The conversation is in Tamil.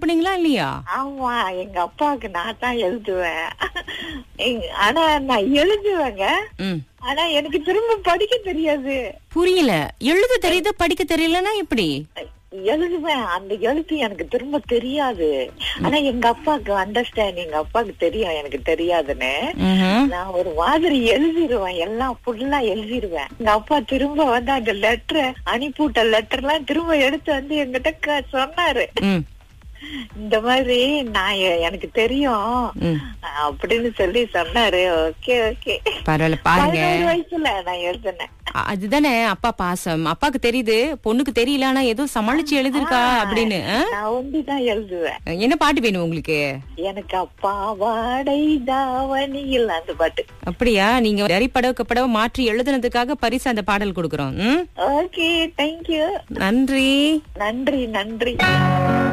அனுப்புனீங்களா இல்லையா ஆமா எங்க அப்பாவுக்கு நான் தான் எழுதுவேன் எங்க- ஆனா நான் எழுதுவேங்க ம் ஆனா எனக்கு திரும்ப படிக்க தெரியாது புரியல எழுத தெரியுது படிக்க தெரியலன்னா எப்படி எழுதுவேன் அந்த எழுத்து எனக்கு திரும்ப தெரியாது ஆனா எங்க அப்பாவுக்கு அண்டர்ஸ்டாண்ட் எங்க அப்பாவுக்கு தெரியும் எனக்கு தெரியாதுன்னு ம்ஹும். நான் ஒரு மாதிரி எழுதிருவேன் எல்லாம் ஃபுல்லா எழுதிருவேன் எங்க அப்பா திரும்ப வந்து அந்த லெட்டரை அனுப்பிவிட்ட லெட்டர் எல்லாம் திரும்ப எடுத்து வந்து என்கிட்ட க- சொன்னாரு ம் இந்த மாதிரி நான் எ- எனக்கு தெரியும் ம் அப்படின்னு சொல்லி சொன்னாரு ஓகே ஓகே பரவாயில்ல பாருங்க பதினோரு வயசுல நான் எழுதினேன் அ- அதுதானே அப்பா பாசம் அப்பாக்கு தெரியுது பொண்ணுக்கு தெரியல ஆனா ஏதோ சமாளிச்சு எழுதிருக்கா அப்படின்னு ஆ? நான் ஒண்டிதான் எழுதுவேன் என்ன பாட்டு வேணும் உங்களுக்கு எனக்கு அப்பா வாடை தாவணியில் அந்த பாட்டு அப்படியா நீங்க வரி படவுக்கு படவை மாற்றி எழுதுனதுக்காக பரிசு அந்த பாடல் கொடுக்கறோம் ம்? ஓகே தேங்க்யூ நன்றி நன்றி நன்றி